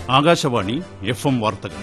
Akashvani F M വാർത്തകൾ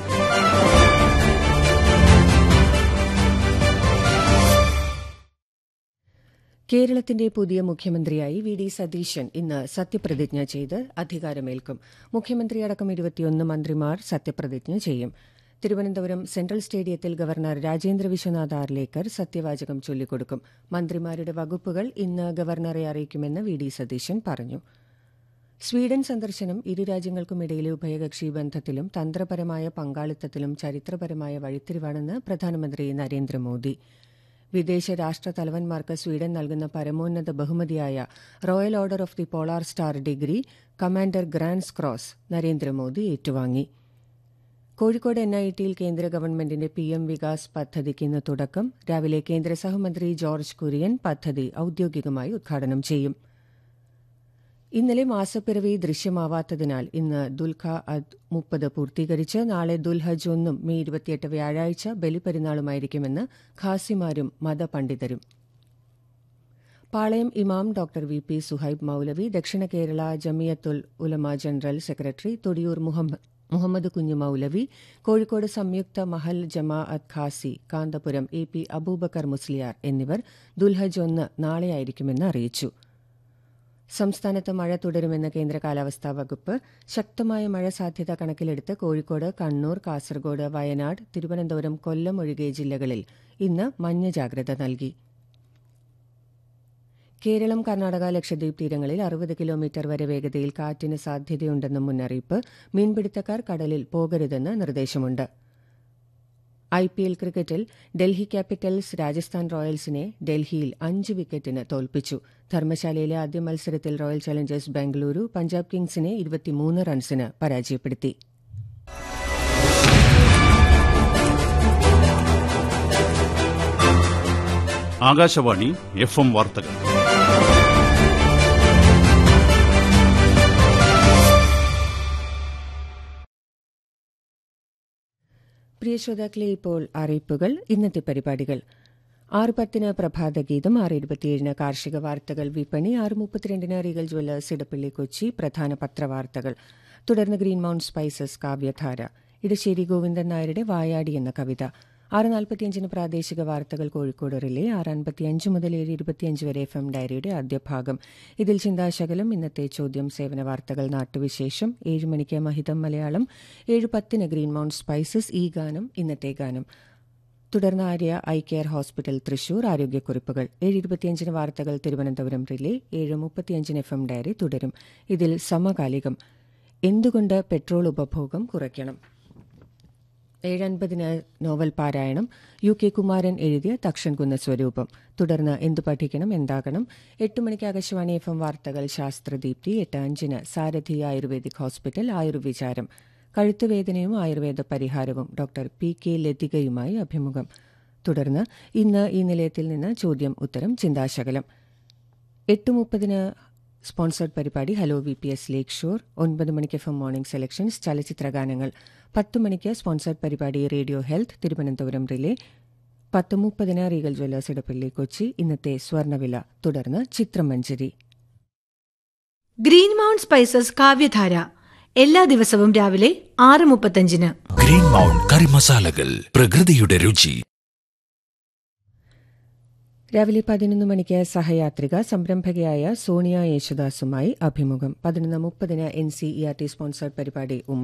കേരളത്തിന്റെ പുതിയ മുഖ്യമന്ത്രിയായി വി ഡി സതീശൻ ഇന്ന് സത്യപ്രതിജ്ഞ ചെയ്ത് അധികാരമേൽക്കും മുഖ്യമന്ത്രിയടക്കം ഇരുപത്തിയൊന്ന് മന്ത്രിമാർ സത്യപ്രതിജ്ഞ ചെയ്യും തിരുവനന്തപുരം സെൻട്രൽ സ്റ്റേഡിയത്തിൽ ഗവർണർ രാജേന്ദ്ര വിശ്വനാഥ് ആർലേക്കർ സത്യവാചകം ചൊല്ലിക്കൊടുക്കും മന്ത്രിമാരുടെ വകുപ്പുകൾ ഇന്ന് ഗവർണറെ അറിയിക്കുമെന്ന് വി ഡി സതീശൻ പറഞ്ഞു സ്വീഡൻ സന്ദർശനം ഇരു രാജ്യങ്ങൾക്കുമിടയിലെ ഉഭയകക്ഷി ബന്ധത്തിലും തന്ത്രപരമായ പങ്കാളിത്തത്തിലും ചരിത്രപരമായ വഴിത്തിരിവാണെന്ന് പ്രധാനമന്ത്രി നരേന്ദ്രമോദി വിദേശ രാഷ്ട്ര തലവന്മാർക്ക് സ്വീഡൻ നൽകുന്ന പരമോന്നത ബഹുമതിയായ royal order of the polar star degree commander grands cross Narendra Modi ഏറ്റുവാങ്ങി കോഴിക്കോട് എൻ ഐ ടിയിൽ കേന്ദ്ര ഗവൺമെന്റിന്റെ പി എം വികാസ് പദ്ധതിക്ക് ഇന്ന് തുടക്കം രാവിലെ കേന്ദ്ര സഹമന്ത്രി ജോർജ് കുര്യൻ പദ്ധതി ഔദ്യോഗികമായി ഉദ്ഘാടനം ചെയ്യും ഇന്നലെ മാസപ്പിറവി ദൃശ്യമാവാത്തതിനാൽ ഇന്ന് ദുൽഖ അദ് മുപ്പത് പൂർത്തീകരിച്ച് നാളെ ദുൽഹജ് ഒന്നും മെയ് ഇരുപത്തിയെട്ട് വ്യാഴാഴ്ച ബലിപെരുന്നാളുമായിരിക്കുമെന്ന് ഖാസിമാരും മതപണ്ഡിതരും പാളയം ഇമാം ഡോക്ടർ വി പി സുഹൈബ് മൌലവി ദക്ഷിണ കേരള ജമിയത്തുൽ ഉലമ ജനറൽ സെക്രട്ടറി തൊടിയൂർ മുഹമ്മദ് കുഞ്ഞു മൌലവി കോഴിക്കോട് സംയുക്ത മഹൽ ജമാഅത്ത് ഖാസി കാന്തപുരം എ പി അബൂബക്കർ മുസ്ലിയാർ എന്നിവർ ദുൽഹജ് ഒന്ന് നാളെയായിരിക്കുമെന്ന് അറിയിച്ചു സംസ്ഥാനത്ത് മഴ തുടരുമെന്ന് കേന്ദ്ര കാലാവസ്ഥാ വകുപ്പ് ശക്തമായ മഴ സാധ്യത കണക്കിലെടുത്ത് കോഴിക്കോട് കണ്ണൂർ കാസർഗോഡ് വയനാട് തിരുവനന്തപുരം കൊല്ലം ഒഴികെ ജില്ലകളിൽ ഇന്ന് മഞ്ഞ ജാഗ്രത നൽകി കേരളം കർണാടക ലക്ഷദ്വീപ് തീരങ്ങളിൽ അറുപത് കിലോമീറ്റർ വരെ വേഗതയിൽ കാറ്റിന് സാധ്യതയുണ്ടെന്നും മുന്നറിയിപ്പ് മീൻപിടുത്തക്കാർ കടലിൽ പോകരുതെന്ന് നിർദ്ദേശമുണ്ട് ഐ പി എൽ ക്രിക്കറ്റിൽ ഡൽഹി ക്യാപിറ്റൽസ് രാജസ്ഥാൻ റോയൽസിനെ ഡൽഹിയിൽ അഞ്ച് വിക്കറ്റിന് തോൽപ്പിച്ചു ധർമ്മശാലയിലെ ആദ്യ മത്സരത്തിൽ റോയൽ ചലഞ്ചേഴ്സ് ബാംഗ്ലൂരു പഞ്ചാബ് കിങ്സിനെ ഇരുപത്തിമൂന്ന് റൺസിന് പരാജയപ്പെടുത്തി ആകാശവാണി എഫ് എം വാർത്തകൾ പ്രിയ ശ്രോതാക്കളെ ഇപ്പോൾ അറിയിപ്പുകൾ ഇന്നത്തെ പരിപാടികൾ ആറ് പത്തിന് പ്രഭാതഗീതം ആറ് ഇരുപത്തിയേഴിന് കാർഷിക വാർത്തകൾ വിപണി ആറ് മുപ്പത്തിരണ്ടിന് റീഗൽ ജ്വല്ലേഴ്സ് ഇടപ്പള്ളി കൊച്ചി പ്രധാന പത്രവാർത്തകൾ തുടർന്ന് ഗ്രീൻ മൌണ്ട് സ്പൈസസ് കാവ്യധാര ഇടശ്ശേരി ഗോവിന്ദൻ നായരുടെ വായാടി എന്ന കവിത ആറ് നാൽപ്പത്തിയഞ്ചിന് പ്രാദേശിക വാർത്തകൾ കോഴിക്കോട് റിലേ ആറ് അൻപത്തിയഞ്ച് മുതൽ ഏഴ് ഇരുപത്തിയഞ്ച് വരെ എഫ് എം ഡയറിയുടെ ആദ്യ ഭാഗം ഇതിൽ ചിന്താശകലം ഇന്നത്തെ ചോദ്യം സേവന വാർത്തകൾ നാട്ടുവിശേഷം ഏഴ് മണിക്ക് മഹിതം മലയാളം ഏഴ് പത്തിന് ഗ്രീൻ മൌണ്ട് സ്പൈസസ് ഈ ഗാനം ഇന്നത്തെ ഗാനം തുടർന്ന് Arya eye care hospital Thrissur ആരോഗ്യക്കുറിപ്പുകൾ ഏഴ് ഇരുപത്തിയഞ്ചിന് വാർത്തകൾ തിരുവനന്തപുരം റിലേ ഏഴ് മുപ്പത്തിയഞ്ചിന് എഫ് എം ഡയറി തുടരും ഇതിൽ സമകാലികം എന്തുകൊണ്ട് പെട്രോൾ ഉപഭോഗം കുറയ്ക്കണം ഏഴൻപതിന് നോവൽ പാരായണം യു കെ കുമാരൻ എഴുതിയ തക്ഷൻകുന്ന സ്വരൂപം തുടർന്ന് എന്തു പഠിക്കണം എന്താകണം എട്ട് മണിക്ക് ആകാശവാണി എഫ് എം വാർത്തകൾ ശാസ്ത്രദീപ്തി എട്ട് അഞ്ചിന് സാരഥി ആയുർവേദിക് ഹോസ്പിറ്റൽ ആയുർവിചാരം കഴുത്തുവേദനയും ആയുർവേദ പരിഹാരവും ഡോക്ടർ പി കെ ലതികയുമായി അഭിമുഖം തുടർന്ന് ഇന്ന് ഈ നിലയത്തിൽ നിന്ന് ചോദ്യം ഉത്തരം ചിന്താശകലം എട്ട് മുപ്പതിന് സ്പോൺസർഡ് പരിപാടി hello V P S lake shore ഒൻപത് മണിക്ക് എഫ് എം മോർണിംഗ് സെലക്ഷൻസ് ചലച്ചിത്ര ഗാനങ്ങൾ പത്ത് മണിക്ക് സ്പോൺസർഡ് പരിപാടി റേഡിയോ ഹെൽത്ത് തിരുവനന്തപുരം റിലേ പത്ത് മുപ്പതിന് റീഗൽ ജ്വല്ലേഴ്സ് ഇടപ്പള്ളി കൊച്ചി ഇന്നത്തെ സ്വർണ്ണവില തുടർന്ന് ചിത്രമഞ്ജരി ഗ്രീൻ മൗണ്ട് സ്പൈസസ് കാവ്യധാര എല്ലാ ദിവസവും രാവിലെ ആറ് മുപ്പത്തഞ്ചിന് ഗ്രീൻ മൗണ്ട് കറി മസാലകൾ പ്രകൃതിയുടെ രുചി രാവിലെ പതിനൊന്ന് മണിക്ക് സഹയാത്രിക സംരംഭകയായ സോണിയ യേശുദാസുമായി അഭിമുഖം പതിനൊന്ന് മുപ്പതിന് N C E R T sponsored പരിപാടി ഉമ്മ